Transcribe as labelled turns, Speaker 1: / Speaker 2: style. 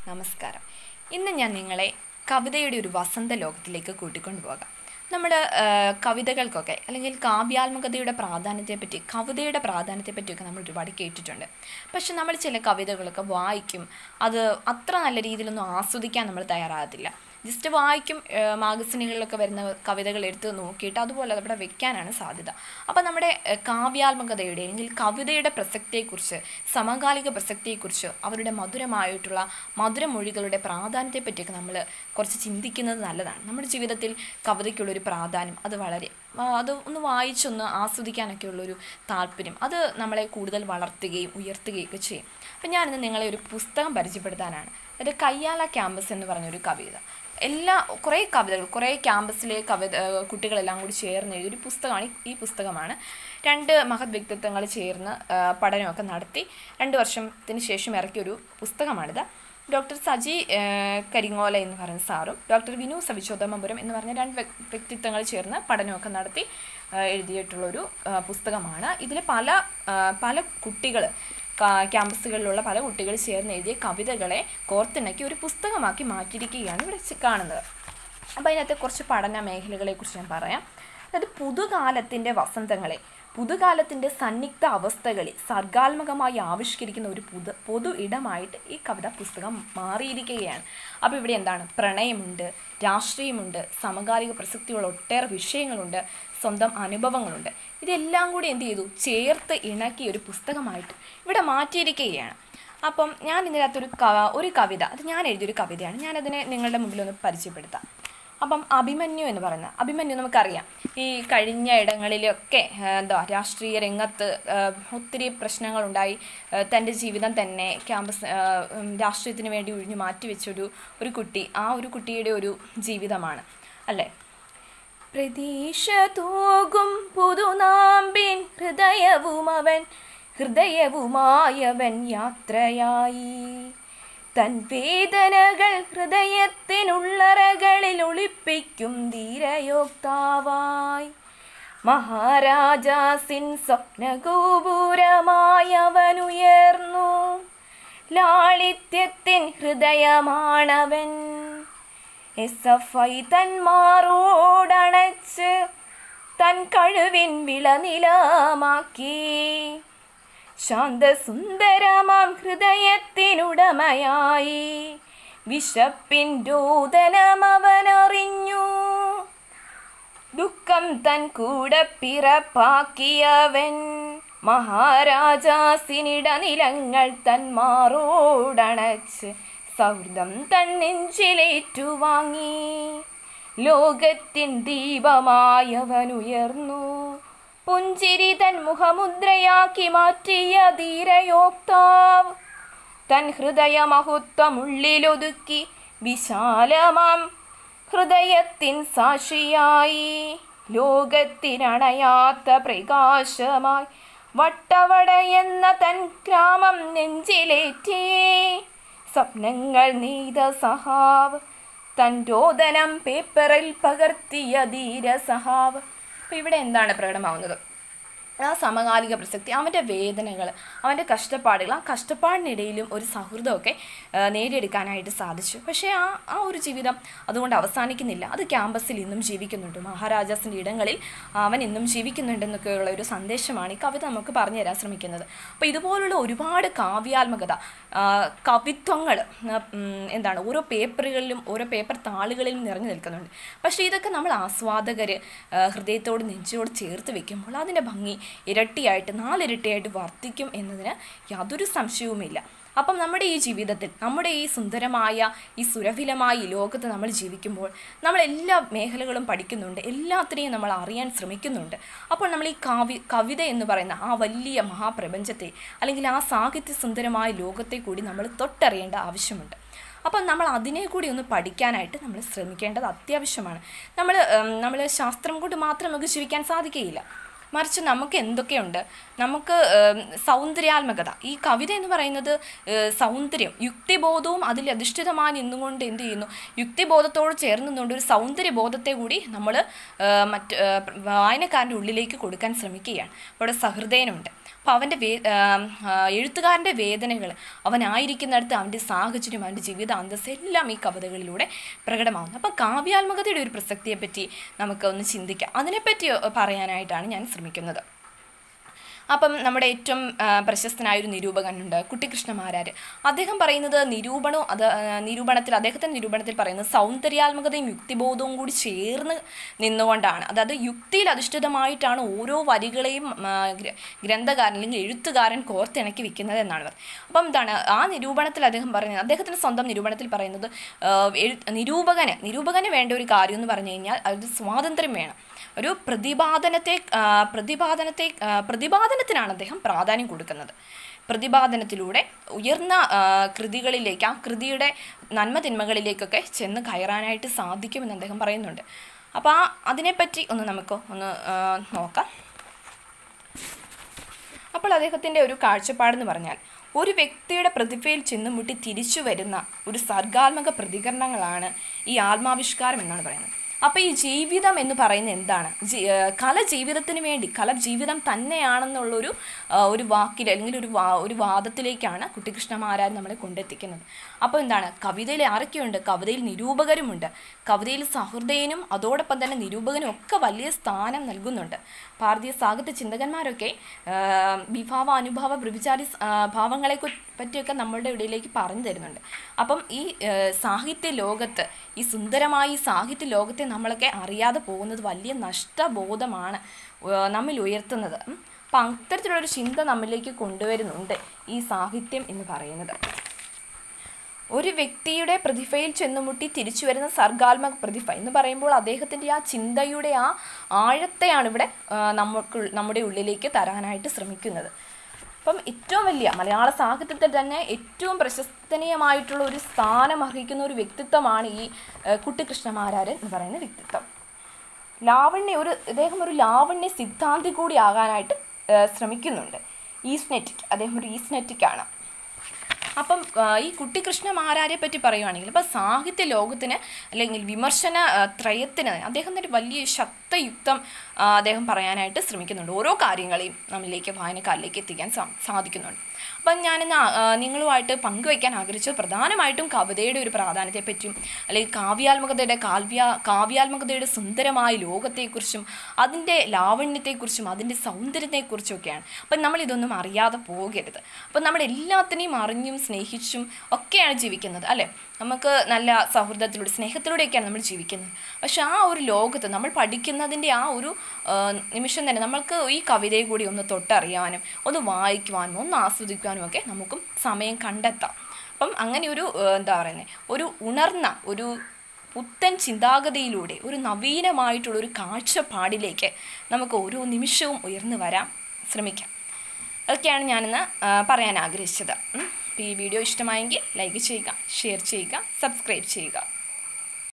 Speaker 1: നമസ്കാരം ഇന്ന് ഞാൻ നിങ്ങളെ കവിതയുടെ ഒരു വസന്ത ലോകത്തിലേക്ക് കൂട്ടിക്കൊണ്ടു പോകാം നമ്മൾ കവിതകൾക്കൊക്കെ അല്ലെങ്കിൽ കാവ്യാത്മകതയുടെ പ്രാധാന്യത്തെപ്പറ്റി കവിതയുടെ പ്രാധാന്യത്തെപ്പറ്റിയൊക്കെ നമ്മൾ ഒരുപാട് കേട്ടിട്ടുണ്ട് പക്ഷെ നമ്മൾ ചില കവിതകളൊക്കെ വായിക്കും അത് അത്ര നല്ല രീതിയിലൊന്നും ആസ്വദിക്കാൻ നമ്മൾ തയ്യാറാകത്തില്ല ജസ്റ്റ് വായിക്കും മാഗസിനുകളിലൊക്കെ വരുന്ന കവിതകൾ എടുത്ത് നോക്കിയിട്ട് അതുപോലെ അവിടെ വെക്കാനാണ് സാധ്യത അപ്പോൾ നമ്മുടെ ഏഹ്, കാവ്യാത്മകതയുടെ അല്ലെങ്കിൽ കവിതയുടെ പ്രസക്തിയെക്കുറിച്ച് സമകാലിക പ്രസക്തിയെക്കുറിച്ച് അവരുടെ മധുരമായിട്ടുള്ള മധുരമൊഴികളുടെ പ്രാധാന്യത്തെപ്പറ്റിയൊക്കെ നമ്മൾ കുറച്ച് ചിന്തിക്കുന്നത് നല്ലതാണ് നമ്മുടെ ജീവിതത്തിൽ കവിതയ്ക്കുള്ളൊരു പ്രാധാന്യം അത് വളരെ ആ, അത് ഒന്ന് വായിച്ചൊന്ന് ആസ്വദിക്കാനൊക്കെ ഉള്ളൊരു താല്പര്യം അത് നമ്മളെ കൂടുതൽ വളർത്തുകയും ഉയർത്തുകയും ഒക്കെ ചെയ്യും അപ്പം ഞാനിന്ന് നിങ്ങളെ ഒരു പുസ്തകം പരിചയപ്പെടുത്താനാണ് അത് കയ്യാല ക്യാമ്പസ് എന്ന് പറഞ്ഞൊരു കവിത എല്ലാ കുറേ കവിതകൾ കുറേ ക്യാമ്പസിലെ കവിത ഏഹ് കുട്ടികളെല്ലാം കൂടി ചേർന്ന് എഴുതിയൊരു പുസ്തകമാണ് ഈ- ഈ പുസ്തകമാണ് രണ്ട് മഹത് വ്യക്തിത്വങ്ങൾ ചേർന്ന് ഏഹ് പഠനമൊക്കെ നടത്തി രണ്ട് വർഷത്തിന് ശേഷം ഇറക്കിയൊരു പുസ്തകമാണിത് ഡോക്ടർ സജി ഏഹ് കരിങ്ങോല എന്ന് പറയുന്ന സാറും ഡോക്ടർ വിനു സവിശോധമപുരം എന്ന് പറഞ്ഞ രണ്ട് വ്യക്- വ്യക്തിത്വങ്ങൾ ചേർന്ന് പഠനമൊക്കെ നടത്തി ഏഹ് എഴുതിയിട്ടുള്ളൊരു ഏഹ് പുസ്തകമാണ് ഇതിൽ പല ഏഹ് പല കുട്ടികൾ ക്യാമ്പസുകളിലുള്ള പല കുട്ടികൾ ചേർന്ന് എഴുതിയ കവിതകളെ കോർത്തിണക്കി ഒരു പുസ്തകമാക്കി മാറ്റിയിരിക്കുകയാണ് ഇവിടെ ചി- കാണുന്നത് അപ്പോൾ അതിനകത്ത് കുറച്ച് പഠന മേഖലകളെക്കുറിച്ച് ഞാൻ പറയാം അതായത് പുതുകാലത്തിൻ്റെ വസന്തങ്ങളെ പുതുകാലത്തിൻ്റെ സന്നിഗ്ധ അവസ്ഥകളിൽ സർഗാത്മകമായി ആവിഷ്കരിക്കുന്ന ഒരു പുതു പൊതു ഇടമായിട്ട് ഈ കവിത പുസ്തകം മാറിയിരിക്കുകയാണ് അപ്പോൾ ഇവിടെ എന്താണ് പ്രണയമുണ്ട് രാഷ്ട്രീയമുണ്ട് സമകാലിക പ്രസക്തിയുള്ള ഒട്ടേറെ വിഷയങ്ങളുണ്ട് സ്വന്തം അനുഭവങ്ങളുണ്ട് ഇതെല്ലാം കൂടി എന്ത് ചെയ്തു ചേർത്ത് ഇണക്കി ഒരു പുസ്തകമായിട്ട് ഇവിടെ മാറ്റിയിരിക്കുകയാണ് അപ്പം ഞാൻ ഇതിനകത്തൊരു ക ഒരു കവിത അത് ഞാൻ എഴുതിയൊരു കവിതയാണ് ഞാനതിനെ നിങ്ങളുടെ മുമ്പിൽ ഒന്ന് പരിചയപ്പെടുത്താം അപ്പം അഭിമന്യു എന്ന് പറയുന്നത് അഭിമന്യു നമുക്കറിയാം ഈ കഴിഞ്ഞ ഇടങ്ങളിലൊക്കെ ആ, എന്താ രാഷ്ട്രീയ രംഗത്ത് ആ, ഒത്തിരി പ്രശ്നങ്ങളുണ്ടായി ആ, തൻ്റെ ജീവിതം തന്നെ ക്യാമ്പസ് ആ, ഉം, രാഷ്ട്രീയത്തിന് വേണ്ടി ഒഴിഞ്ഞു മാറ്റിവെച്ചൊരു ഒരു കുട്ടി ആ ഒരു കുട്ടിയുടെ ഒരു ജീവിതമാണ് അല്ലേ പ്രതീക്ഷ തൂകും പുതുനാമ്പിൻ ഹൃദയവുമവൻ ഹൃദയവുമായവൻ യാത്രയായി തൻ വേദനകൾ ഹൃദയത്തിനുള്ളറകളിൽ ഒളിപ്പിക്കും ധീരയോക്താവായി മഹാരാജാസിൻ സ്വപ്നഗോപുരമായവനുയർന്നു ലാളിത്യത്തിൻ ഹൃദയമാണവൻ എസ് എഫ് ഐ തന്മാറോടണച്ച് തൻ കഴിവിൻ വിളനിലമാക്കി ശാന്തസുന്ദരമാം ഹൃദയത്തിനുടമയായി വിശപ്പിൻ രോദനം അവനറിഞ്ഞു ദുഃഖം തൻ കൂടെ പിറപ്പാക്കിയവൻ മഹാരാജാസിനിടനിലങ്ങൾ തന്മാറോടണച്ച് സൗഹൃദം തൻ നെഞ്ചിലേറ്റുവാങ്ങി ലോകത്തിൻ ദീപമായവനുയർന്നു പുഞ്ചിരി തൻ മുഖമുദ്രയാക്കി മാറ്റിയ ധീരയോക്താവ് തൻ ഹൃദയമഹത്വമുള്ളിലൊതുക്കി വിശാലമാം ഹൃദയത്തിൻ സാക്ഷിയായി ലോകത്തിനണയാത്ത പ്രകാശമായി വട്ടവട എന്ന തൻ ഗ്രാമം നെഞ്ചിലേറ്റി സ്വപ്നങ്ങൾ നീത സഹാവ് തൻ രോദനം പേപ്പറിൽ പകർത്തിയ ധീര സഹാവ് അപ്പോൾ ഇവിടെ എന്താണ് പ്രകടമാവുന്നത് ആ സമകാലിക പ്രസക്തി അവൻ്റെ വേദനകൾ അവൻ്റെ കഷ്ടപ്പാടുകൾ ആ കഷ്ടപ്പാടിനിടയിലും ഒരു സൗഹൃദമൊക്കെ ആ, നേടിയെടുക്കാനായിട്ട് സാധിച്ചു പക്ഷേ ആ ആ ഒരു ജീവിതം അതുകൊണ്ട് അവസാനിക്കുന്നില്ല അത് ക്യാമ്പസിൽ ഇന്നും ജീവിക്കുന്നുണ്ട് മഹാരാജാസിൻ്റെ ഇടങ്ങളിൽ അവൻ ഇന്നും ജീവിക്കുന്നുണ്ടെന്നൊക്കെയുള്ള ഒരു സന്ദേശമാണ് ഈ കവിത നമുക്ക് പറഞ്ഞു തരാൻ ശ്രമിക്കുന്നത് അപ്പോൾ ഇതുപോലുള്ള ഒരുപാട് കാവ്യാത്മകത ആ, കവിത്വങ്ങൾ എന്താണ് ഓരോ പേപ്പറുകളിലും ഓരോ പേപ്പർ താളുകളിലും നിറഞ്ഞു നിൽക്കുന്നുണ്ട് പക്ഷേ ഇതൊക്കെ നമ്മൾ ആസ്വാദകർ ഹൃദയത്തോട് നെഞ്ചോട് ചേർത്ത് വെക്കുമ്പോൾ അതിൻ്റെ ഭംഗി ഇരട്ടിയായിട്ട് നാലിരട്ടിയായിട്ട് വർദ്ധിക്കും എന്നതിന് യാതൊരു സംശയവുമില്ല അപ്പം നമ്മുടെ ഈ ജീവിതത്തിൽ നമ്മുടെ ഈ സുന്ദരമായ ഈ സുരഭിലമായ ഈ ലോകത്ത് നമ്മൾ ജീവിക്കുമ്പോൾ നമ്മൾ എല്ലാ മേഖലകളും പഠിക്കുന്നുണ്ട് എല്ലാത്തിനെയും നമ്മൾ അറിയാൻ ശ്രമിക്കുന്നുണ്ട് അപ്പോൾ നമ്മൾ ഈ കാവ്യ കവിത എന്ന് പറയുന്ന ആ വലിയ മഹാപ്രപഞ്ചത്തെ അല്ലെങ്കിൽ ആ സാഹിത്യ സുന്ദരമായ ലോകത്തെ കൂടി നമ്മൾ തൊട്ടറിയേണ്ട ആവശ്യമുണ്ട് അപ്പം നമ്മൾ അതിനെ കൂടി ഒന്ന് പഠിക്കാനായിട്ട് നമ്മൾ ശ്രമിക്കേണ്ടത് അത്യാവശ്യമാണ് നമ്മൾ നമ്മൾ ശാസ്ത്രം കൊണ്ട് മാത്രം നമുക്ക് ജീവിക്കാൻ സാധിക്കുകയില്ല മറിച്ച് നമുക്ക് എന്തൊക്കെയുണ്ട് നമുക്ക് ഏം, സൗന്ദര്യാത്മകത ഈ കവിത എന്ന് പറയുന്നത് ഏഹ്, സൗന്ദര്യം യുക്തിബോധവും അതിൽ അധിഷ്ഠിതമായി നിന്നുകൊണ്ട് എന്ത് ചെയ്യുന്നു യുക്തിബോധത്തോട് ചേർന്ന് നിന്നുകൊണ്ട് ഒരു സൗന്ദര്യബോധത്തെ കൂടി നമ്മൾ മറ്റ് ഏഹ്, വായനക്കാരൻ്റെ ഉള്ളിലേക്ക് കൊടുക്കാൻ ശ്രമിക്കുകയാണ് അവിടെ സഹൃദയനുണ്ട് അപ്പോൾ അവൻ്റെ വേ ആം, ആ, എഴുത്തുകാരൻ്റെ വേദനകൾ അവനായിരിക്കുന്നിടത്ത് അവൻ്റെ സാഹചര്യം അവൻ്റെ ജീവിത അന്തസ് എല്ലാം ഈ കവിതകളിലൂടെ പ്രകടമാവുന്നു അപ്പം കാവ്യാത്മകതയുടെ ഒരു പ്രസക്തിയെപ്പറ്റി നമുക്ക് ഒന്ന് ചിന്തിക്കാം അതിനെപ്പറ്റി ഏഹ്, പറയാനായിട്ടാണ് ഞാൻ ശ്രമിക്കുന്നത് അപ്പം നമ്മുടെ ഏറ്റവും ആ, പ്രശസ്തനായ ഒരു നിരൂപകനുണ്ട് കുട്ടിക്കൃഷ്ണമാരാര് അദ്ദേഹം പറയുന്നത് നിരൂപണവും അത് ആ, നിരൂപണത്തിൽ അദ്ദേഹത്തിൻ്റെ നിരൂപണത്തിൽ പറയുന്നത് സൗന്ദര്യാത്മകതയും യുക്തിബോധവും കൂടി ചേർന്ന് നിന്നുകൊണ്ടാണ് അതായത് യുക്തിയിൽ അധിഷ്ഠിതമായിട്ടാണ് ഓരോ വരികളെയും ആ, ഗ്ര- ഗ്രന്ഥകാരൻ അല്ലെങ്കിൽ എഴുത്തുകാരൻ കോർത്തിണക്കി വെക്കുന്നത് എന്നാണ് പറയുന്നത് അപ്പം എന്താണ് ആ നിരൂപണത്തിൽ അദ്ദേഹം പറയുന്നത് അദ്ദേഹത്തിൻ്റെ സ്വന്തം നിരൂപണത്തിൽ പറയുന്നത് ആ, എഴു- നിരൂപകന് നിരൂപകന് വേണ്ട ഒരു കാര്യം എന്ന് പറഞ്ഞു കഴിഞ്ഞാൽ അത് സ്വാതന്ത്ര്യം വേണം ഒരു പ്രതിപാദനത്തെ ആ, പ്രതിപാദനത്തെ ആ, പ്രതിപാദനത്തിനാണ് അദ്ദേഹം പ്രാധാന്യം കൊടുക്കുന്നത് പ്രതിപാദനത്തിലൂടെ ഉയർന്ന ആ, കൃതികളിലേക്ക് ആ കൃതിയുടെ നന്മ തിന്മകളിലേക്കൊക്കെ ചെന്ന് കയറാനായിട്ട് സാധിക്കുമെന്ന് അദ്ദേഹം പറയുന്നുണ്ട് അപ്പോൾ ആ അതിനെപ്പറ്റി ഒന്ന് നമുക്ക് ഒന്ന് ആ, നോക്കാം അപ്പോൾ അദ്ദേഹത്തിൻ്റെ ഒരു കാഴ്ചപ്പാടെന്ന് പറഞ്ഞാൽ ഒരു വ്യക്തിയുടെ പ്രതിഭയിൽ ചെന്നുമുട്ടി തിരിച്ചു വരുന്ന ഒരു സർഗാത്മക പ്രതികരണങ്ങളാണ് ഈ ആത്മാവിഷ്കാരം എന്നാണ് പറയുന്നത് അപ്പോൾ ഈ ജീവിതം എന്ന് പറയുന്നത് എന്താണ് ജി- ആ, കല ജീവിതത്തിന് വേണ്ടി കല ജീവിതം തന്നെയാണെന്നുള്ളൊരു ആ, ഒരു വാക്കിൽ അല്ലെങ്കിൽ ഒരു വാ ഒരു വാദത്തിലേക്കാണ് കുട്ടിക്കൃഷ്ണമാരാർ നമ്മളെ കൊണ്ടെത്തിക്കുന്നത് അപ്പോൾ എന്താണ് കവിതയിൽ ആരൊക്കെയുണ്ട് കവിതയിൽ നിരൂപകരുമുണ്ട് കവിതയിൽ സഹൃദയനും അതോടൊപ്പം തന്നെ നിരൂപകനും ഒക്കെ വലിയ സ്ഥാനം നൽകുന്നുണ്ട് ഭാരതീയ സാഹിത്യ ചിന്തകന്മാരൊക്കെ ആ, വിഭാവ അനുഭാവ ബ്രഹ്മചാരി ആ, ഭാവങ്ങളെ കു- പറ്റിയൊക്കെ നമ്മളുടെ ഇടയിലേക്ക് പറഞ്ഞു തരുന്നുണ്ട് അപ്പം ഈ ആ, സാഹിത്യ ലോകത്ത് ഈ സുന്ദരമായ ഈ സാഹിത്യ ലോകത്തെ നമ്മളൊക്കെ അറിയാതെ പോകുന്നത് വലിയ നഷ്ടബോധമാണ് ആ, നമ്മിൽ ഉയർത്തുന്നത് ഉം. അപ്പം അത്തരത്തിലുള്ളൊരു ചിന്ത നമ്മിലേക്ക് കൊണ്ടുവരുന്നുണ്ട് ഈ സാഹിത്യം എന്ന് പറയുന്നത് ഒരു വ്യക്തിയുടെ പ്രതിഭയിൽ ചെന്നുമുട്ടി തിരിച്ചു വരുന്ന സർഗാത്മക പ്രതിഭ എന്ന് പറയുമ്പോൾ അദ്ദേഹത്തിൻ്റെ ആ ചിന്തയുടെ ആ ആഴത്തെയാണ് ഇവിടെ ആ, നമുക്ക് നമ്മുടെ ഉള്ളിലേക്ക് തരാനായിട്ട് ശ്രമിക്കുന്നത് അപ്പം ഏറ്റവും വലിയ മലയാള സാഹിത്യത്തിൽ തന്നെ ഏറ്റവും പ്രശസ്തനീയമായിട്ടുള്ള ഒരു സ്ഥാനം അർഹിക്കുന്ന ഒരു വ്യക്തിത്വമാണ് ഈ ആ, കുട്ടിക്കൃഷ്ണമാരാരൻ എന്ന് പറയുന്ന വ്യക്തിത്വം ലാവണ്യ ഒരു ഇദ്ദേഹം ഒരു ലാവണ്യ സിദ്ധാന്തി കൂടി ആകാനായിട്ട് ആ, ശ്രമിക്കുന്നുണ്ട് ഈസ്നെറ്റിക് അദ്ദേഹം ഒരു ഈസ്നെറ്റിക് ആണ് അപ്പം ആ, ഈ കുട്ടിക്കൃഷ്ണ മാരാരെ പറ്റി പറയുവാണെങ്കിൽ ഇപ്പം സാഹിത്യ ലോകത്തിന് അല്ലെങ്കിൽ വിമർശന ആ, ത്രയത്തിന് അദ്ദേഹത്തിൻ്റെ വലിയ ശക്തയുക്തം ആ, അദ്ദേഹം പറയാനായിട്ട് ശ്രമിക്കുന്നുണ്ട് ഓരോ കാര്യങ്ങളെയും നമ്മളിലേക്ക് വായനക്കാരിലേക്ക് എത്തിക്കാൻ സാ സാധിക്കുന്നുണ്ട് അപ്പം ഞാനിന്ന് ആ- ആ, നിങ്ങളുമായിട്ട് പങ്കുവയ്ക്കാൻ ആഗ്രഹിച്ചത് പ്രധാനമായിട്ടും കവിതയുടെ ഒരു പ്രാധാന്യത്തെപ്പറ്റിയും അല്ലെങ്കിൽ കാവ്യാത്മകതയുടെ കാവ്യ കാവ്യാത്മകതയുടെ സുന്ദരമായ ലോകത്തെക്കുറിച്ചും അതിൻ്റെ ലാവണ്യത്തെക്കുറിച്ചും അതിൻ്റെ സൗന്ദര്യത്തെക്കുറിച്ചും ഒക്കെയാണ് അപ്പം നമ്മൾ ഇതൊന്നും അറിയാതെ പോകരുത് അപ്പം നമ്മൾ എല്ലാത്തിനെയും അറിഞ്ഞും സ്നേഹിച്ചും ഒക്കെയാണ് ജീവിക്കുന്നത് അല്ലേ നമുക്ക് നല്ല സൗഹൃദത്തിലൂടെ സ്നേഹത്തിലൂടെയൊക്കെയാണ് നമ്മൾ ജീവിക്കുന്നത് പക്ഷെ ആ ഒരു ലോകത്ത് നമ്മൾ പഠിക്കുന്നതിൻ്റെ ആ ഒരു ആ, നിമിഷം തന്നെ നമ്മൾക്ക് ഈ കവിതയെ കൂടി ഒന്ന് തൊട്ടറിയാനും ഒന്ന് വായിക്കുവാനും ഒന്ന് ആസ്വദിക്കുവാനും ഒക്കെ നമുക്കും സമയം കണ്ടെത്താം അപ്പം അങ്ങനെ ഒരു ആ, എന്താ പറയുന്നത് ഒരു ഉണർന്ന ഒരു പുത്തൻ ചിന്താഗതിയിലൂടെ ഒരു നവീനമായിട്ടുള്ള ഒരു കാഴ്ചപ്പാടിലേക്ക് നമുക്ക് ഓരോ നിമിഷവും ഉയർന്നു വരാൻ ശ്രമിക്കാം അതൊക്കെയാണ് ഞാനിന്ന് ആ, പറയാൻ ആഗ്രഹിച്ചത് ഉം. അപ്പോൾ ഈ വീഡിയോ ഇഷ്ടമായെങ്കിൽ ലൈക്ക് ചെയ്യുക ഷെയർ ചെയ്യുക സബ്സ്ക്രൈബ് ചെയ്യുക